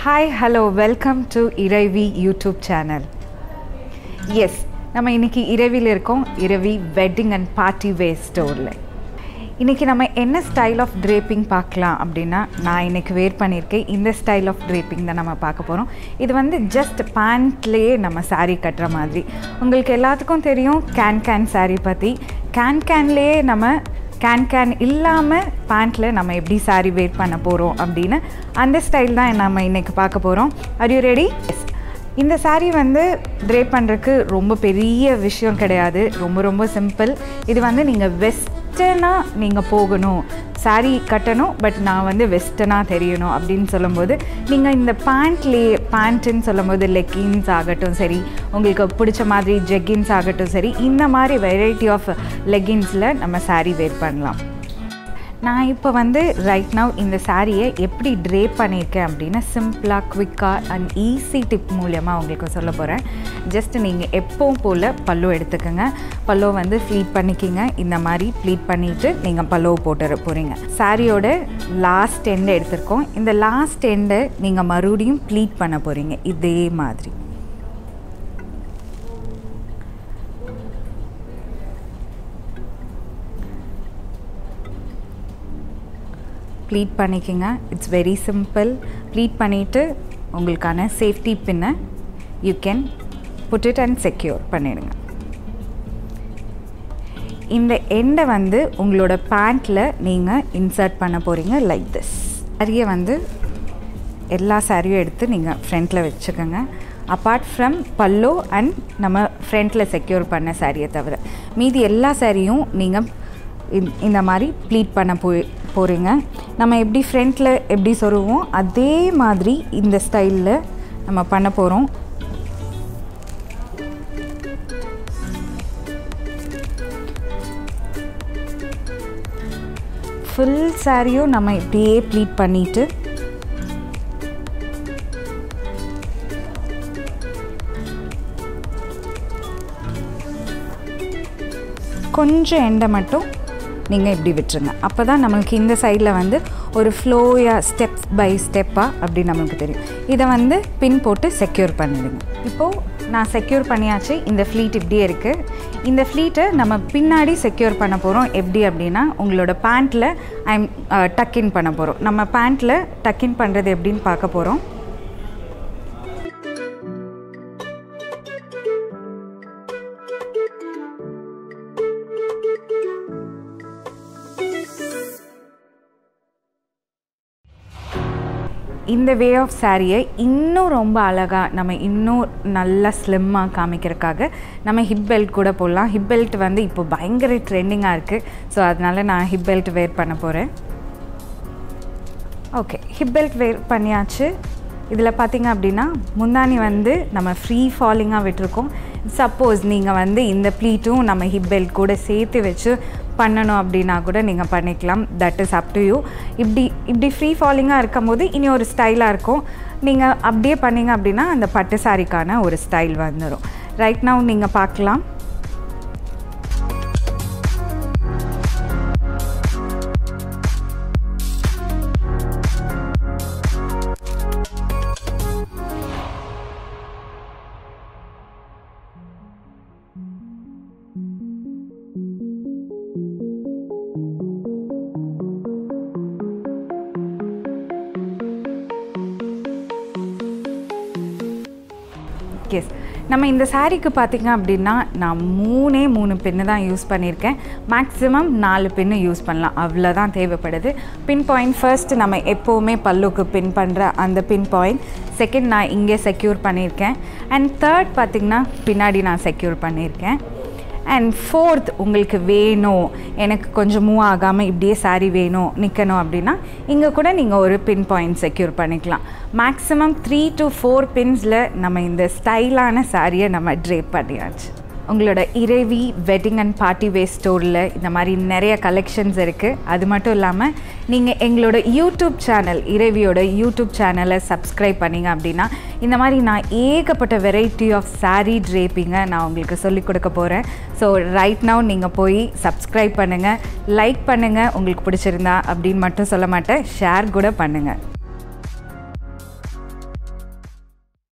hi hello welcome to Iraivi YouTube channel yes நம்ம இன்னைக்கு இரவியில் இருக்கோம் Iravi wedding and party wear ஸ்டோரில் இன்றைக்கி நம்ம என்ன ஸ்டைல் ஆஃப் ட்ரேப்பிங் பார்க்கலாம் அப்படின்னா நான் இன்றைக்கி வேர் பண்ணியிருக்கேன் இந்த ஸ்டைல் ஆஃப் ட்ரேப்பிங் தான் நம்ம பார்க்க போகிறோம் இது வந்து ஜஸ்ட் பேண்ட்லேயே நம்ம saree கட்டுற மாதிரி உங்களுக்கு எல்லாத்துக்கும் தெரியும் கேன் கேன் saree பற்றி கேன் கேன்லேயே நம்ம கேன் கேன் இல்லாமல் பேண்ட்டில் நம்ம எப்படி saree வேர் பண்ண போகிறோம் அப்படின்னு அந்த ஸ்டைல் தான் நம்ம இன்றைக்கி பார்க்க போகிறோம் ஆர் யூ ரெடி எஸ் இந்த saree வந்து ட்ரேப் பண்ணுறதுக்கு ரொம்ப பெரிய விஷயம் கிடையாது ரொம்ப ரொம்ப சிம்பிள் இது வந்து நீங்கள் வெஸ்டர்னாக நீங்கள் போகணும் saree கட்டணும் பட் நான் வந்து வெஸ்டர்னாக தெரியணும் அப்படின்னு சொல்லும்போது நீங்கள் இந்த பேண்ட்லேயே பேண்ட்டுன்னு சொல்லும்போது லெக்கின்ஸ் ஆகட்டும் சரி உங்களுக்கு பிடிச்ச மாதிரி ஜெக்கின்ஸ் ஆகட்டும் சரி இந்த மாதிரி வெரைட்டி ஆஃப் லெக்கின்ஸில் நம்ம saree வேர் பண்ணலாம் நான் இப்போ வந்து ரைட் நவ் இந்த சாரியை எப்படி ட்ரேப் பண்ணியிருக்கேன் அப்படின்னு சிம்பிளாக குவிக்காக அண்ட் ஈஸி டிப் மூலியமாக உங்களுக்கு சொல்ல போகிறேன் ஜஸ்ட் நீங்கள் எப்பவும் போல் பல்லு எடுத்துக்கோங்க பல்லோ வந்து ப்ளீட் பண்ணிக்கிங்க இந்த மாதிரி ப்ளீட் பண்ணிவிட்டு நீங்கள் பல்லோ போட்டுற போகிறீங்க சாரியோட லாஸ்ட் எண்டை எடுத்திருக்கோம் இந்த லாஸ்ட் எண்டை நீங்கள் மறுபடியும் ப்ளீட் பண்ண போகிறீங்க இதே மாதிரி ப்ளீட் பண்ணிக்கோங்க இட்ஸ் வெரி சிம்பிள் ப்ளீட் பண்ணிவிட்டு உங்களுக்கான சேஃப்டி பின்னை you can put it and secure பண்ணிடுங்க இந்த எண்டை வந்து உங்களோட பேண்ட்டில் நீங்கள் இன்சர்ட் பண்ண போகிறீங்க லைக் திஸ் சாரியை வந்து எல்லா சாரியும் எடுத்து நீங்கள் ஃப்ரண்ட்டில் வச்சுக்கோங்க அப்பார்ட் ஃப்ரம் பல்லோ அண்ட் நம்ம ஃப்ரண்ட்டில் செக்யூர் பண்ண சாரியை தவிர மீதி எல்லா சாரியும் நீங்கள் இந்த மாதிரி ப்ளீட் பண்ண போய் போகிறீங்க நம்ம எப்படி ஃப்ரண்ட்டில் எப்படி சொருவோம் அதே மாதிரி இந்த ஸ்டைலில் நம்ம பண்ண போகிறோம் ஃபுல் சாரியும் நம்ம இப்படியே ப்ளீட் பண்ணிவிட்டு கொஞ்சம் எண்டை மட்டும் நீங்கள் இப்படி விட்டுருங்க அப்போ தான் நம்மளுக்கு இந்த சைடில் வந்து ஒரு ஃப்ளோயாக ஸ்டெப் பை ஸ்டெப்பாக அப்படி நம்மளுக்கு தெரியும் இதை வந்து பின் போட்டு செக்யூர் பண்ணிடுங்க இப்போது நான் செக்யூர் பண்ணியாச்சு இந்த ஃப்ளீட் இப்படியே இருக்குது இந்த ஃப்ளீட்டை நம்ம பின்னாடி செக்யூர் பண்ண போகிறோம் எப்படி அப்படின்னா உங்களோட பேண்ட்டில் ஐம் டக்கின் பண்ண போகிறோம் நம்ம பேண்ட்டில் டக்கின் பண்ணுறது எப்படின்னு பார்க்க போகிறோம் இந்த வே ஆஃப் சாரியை இன்னும் ரொம்ப அழகாக நம்ம இன்னும் நல்லா ஸ்லிம்மாக காமிக்கிறதுக்காக நம்ம ஹிப் பெல்ட் கூட போடலாம் ஹிப் பெல்ட் வந்து இப்போ பயங்கர ட்ரெண்டிங்காக இருக்குது ஸோ அதனால் நான் ஹிப் பெல்ட் வேர் பண்ண போகிறேன் ஓகே ஹிப் பெல்ட் வேர் பண்ணியாச்சு இதில் பார்த்திங்க அப்படின்னா முந்தானி வந்து நம்ம ஃப்ரீ ஃபாலிங்காக விட்டுருக்கோம் சப்போஸ் நீங்கள் வந்து இந்த ப்ளீட்டும் நம்ம ஹிப் பெல்ட் கூட சேர்த்து வச்சு பண்ணணும் அப்படின்னா கூட நீங்கள் பண்ணிக்கலாம் that is up to you இப்படி இப்படி ஃப்ரீ ஃபாலிங்காக இருக்கும் போது இனி ஒரு ஸ்டைலாக இருக்கும் நீங்கள் அப்படியே பண்ணிங்க அப்படின்னா அந்த பட்டு சாரிக்கான ஒரு ஸ்டைல் வந்துடும் ரைட் நவ் நீங்கள் பார்க்கலாம் எஸ் நம்ம இந்த சாரீக்கு பார்த்திங்க அப்படின்னா நான் மூணே மூணு பின்னு தான் யூஸ் பண்ணியிருக்கேன் மேக்ஸிமம் நாலு பின்னு யூஸ் பண்ணலாம் அவ்வளோதான் தேவைப்படுது பின் பாயிண்ட் ஃபர்ஸ்ட் நம்ம எப்போவுமே பல்லுக்கு பின் பண்ணுற அந்த பின் பாயிண்ட் செகண்ட் நான் இங்கே செக்யூர் பண்ணியிருக்கேன் அண்ட் தேர்ட் பார்த்திங்கன்னா பின்னாடி நான் செக்யூர் பண்ணியிருக்கேன் அண்ட் ஃபோர்த் உங்களுக்கு வேணும் எனக்கு கொஞ்சம் மூவ் ஆகாமல் இப்படியே சாரீ வேணும் நிற்கணும் அப்படின்னா இங்கே கூட நீங்கள் ஒரு பின் பாயிண்ட் செக்யூர் பண்ணிக்கலாம் மேக்ஸிமம் த்ரீ டு ஃபோர் பின்ஸில் நம்ம இந்த ஸ்டைலான சாரியை நம்ம ட்ரேப் பண்ணியாச்சு உங்களோட இறைவி வெட்டிங் அண்ட் பார்ட்டி வேர் ஸ்டோரில் இந்த மாதிரி நிறைய கலெக்ஷன்ஸ் இருக்குது அது மட்டும் இல்லாமல் நீங்கள் எங்களோட யூடியூப் சேனல் இறைவியோட யூடியூப் சேனலை சப்ஸ்கிரைப் பண்ணிங்க அப்படின்னா இந்த மாதிரி நான் ஏகப்பட்ட வெரைட்டி ஆஃப் சாரீ ட்ரேப்பிங்கை நான் உங்களுக்கு சொல்லிக் கொடுக்க போகிறேன் ஸோ ரைட் நவ் நீங்கள் போய் சப்ஸ்கிரைப் பண்ணுங்கள் லைக் பண்ணுங்கள் உங்களுக்கு பிடிச்சிருந்தா அப்படின்னு மட்டும் சொல்ல மாட்டேன் ஷேர் கூட பண்ணுங்கள்